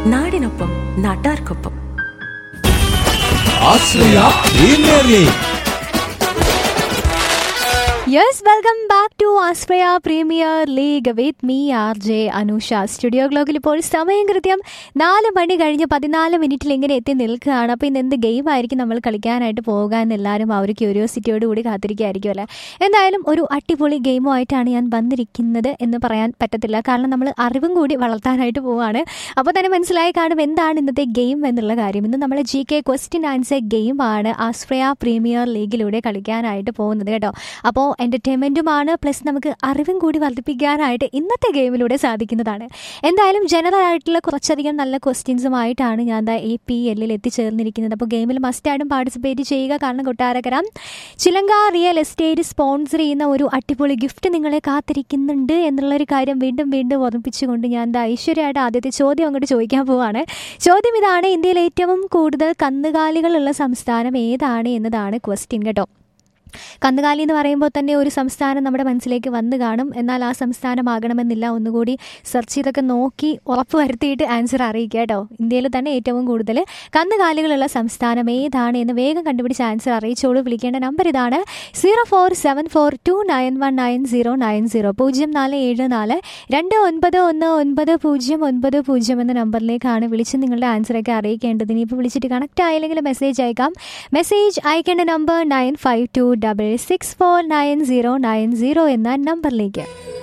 നാടിനൊപ്പം നാട്ടാർക്കൊപ്പം Ashraya premier league yes welcome back to Ashraya premier league with me R J Anusha studio ഗ്ലോക്കിൽ ഇപ്പോൾ സമയം കൃത്യം നാല് മണി കഴിഞ്ഞ് പതിനാല് മിനിറ്റിൽ ഇങ്ങനെ എത്തി നിൽക്കുകയാണ് അപ്പോൾ ഇന്ന് എന്ത് ഗെയിം ആയിരിക്കും നമ്മൾ കളിക്കാനായിട്ട് പോകുക എന്ന് എല്ലാവരും ആ ഒരു ക്യൂരിയോസിറ്റിയോട് കൂടി കാത്തിരിക്കുകയായിരിക്കും അല്ലേ എന്തായാലും ഒരു അടിപൊളി ഗെയിമുമായിട്ടാണ് ഞാൻ വന്നിരിക്കുന്നത് എന്ന് പറയാൻ പറ്റത്തില്ല കാരണം നമ്മൾ അറിവും കൂടി വളർത്താനായിട്ട് പോവുകയാണ് അപ്പോൾ തന്നെ മനസ്സിലായി കാണും എന്താണ് ഇന്നത്തെ ഗെയിം എന്നുള്ള കാര്യം ഇന്ന് നമ്മൾ ജി കെ ക്വസ്റ്റ്യൻ ആൻസർ ഗെയിമാണ് ആസ്പ്രയ പ്രീമിയർ ലീഗിലൂടെ കളിക്കാനായിട്ട് പോകുന്നത് കേട്ടോ അപ്പോൾ എൻ്റർടൈൻമെൻറ്റുമാണ് പ്ലസ് നമുക്ക് അറിവും കൂടി വർദ്ധിപ്പിക്കാനായിട്ട് ഇന്നത്തെ ഗെയിമിലൂടെ സാധിക്കുന്നതാണ് എന്തായാലും ജനറൽ ആയിട്ടുള്ള കുറച്ചധികം നല്ല ക്വസ്റ്റ്യൻസുമായിട്ടാണ് ഞാൻ ദാ ഈ പി എല്ലിൽ എത്തിച്ചേർന്നിരിക്കുന്നത് അപ്പോൾ ഗെയിമിൽ മസ്റ്റായിട്ടും പാർട്ടിസിപ്പേറ്റ് ചെയ്യുക കാരണം കൊട്ടാരക്കര ചിലങ്ക റിയൽ എസ്റ്റേറ്റ് സ്പോൺസർ ചെയ്യുന്ന ഒരു അടിപൊളി ഗിഫ്റ്റ് നിങ്ങളെ കാത്തിരിക്കുന്നുണ്ട് എന്നുള്ളൊരു കാര്യം വീണ്ടും വീണ്ടും ഓർമ്മിപ്പിച്ചുകൊണ്ട് ഞാൻ ദാ ഐശ്വര്യമായിട്ട് ആദ്യത്തെ ചോദ്യം അങ്ങോട്ട് ചോദിക്കാൻ പോവാണ് ചോദ്യം ഇതാണ് ഇന്ത്യയിൽ ഏറ്റവും കൂടുതൽ കന്നുകാലികളുള്ള സംസ്ഥാനം ഏതാണ് എന്നതാണ് ക്വസ്റ്റ്യൻ കേട്ടോ കന്നുകാലി എന്ന് പറയുമ്പോൾ തന്നെ ഒരു സംസ്ഥാനം നമ്മുടെ മനസ്സിലേക്ക് വന്നു കാണും എന്നാൽ ആ സംസ്ഥാനമാകണമെന്നില്ല ഒന്നുകൂടി സെർച്ച് ചെയ്തൊക്കെ നോക്കി ഉറപ്പ് വരുത്തിയിട്ട് ആൻസർ അറിയിക്കുക കേട്ടോ ഇന്ത്യയിൽ തന്നെ ഏറ്റവും കൂടുതൽ കന്നുകാലികളുള്ള സംസ്ഥാനം ഏതാണ് എന്ന് വേഗം കണ്ടുപിടിച്ച് ആൻസർ അറിയിച്ചോളൂ വിളിക്കേണ്ട നമ്പർ ഇതാണ് zero four seven four two nine one nine zero nine zero പൂജ്യം നാല് ഏഴ് നാല് രണ്ട് ഒൻപത് ഒന്ന് ഒൻപത് പൂജ്യം ഒൻപത് പൂജ്യം എന്ന നമ്പറിലേക്കാണ് വിളിച്ച് നിങ്ങളുടെ ആൻസറൊക്കെ അറിയിക്കേണ്ടത് ഇനിയിപ്പോൾ വിളിച്ചിട്ട് കണക്ട് ആയില്ലെങ്കിൽ മെസ്സേജ് അയക്കാം മെസ്സേജ് അയക്കേണ്ട number nine five two double six four nine zero nine zero എന്ന നമ്പറിലേക്ക്